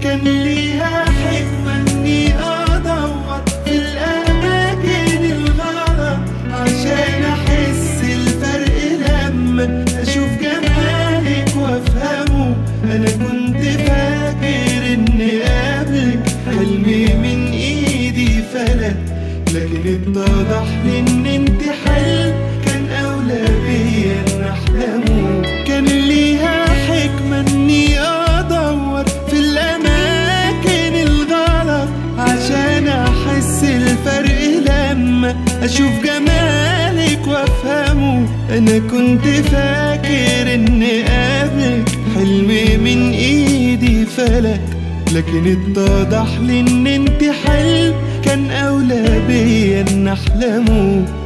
كان ليها حكمة اني ادور في الاماكن الغلط عشان احس الفرق لما اشوف جمالك وافهمه انا كنت فاكر اني قبلك حلمي من ايدي فلت لكن اتضح لي ان انت حلم كان اولى بيا ان احلمه كان ليها حكمة اني ادور في الاماكن الغلط عشان احس الفرق لما اشوف جمالك وافهمه انا كنت فاكر ان قبلك حلمي من ايدي فلت لكن اتضح لي ان انت حلم كان اولى بيا ان احلمه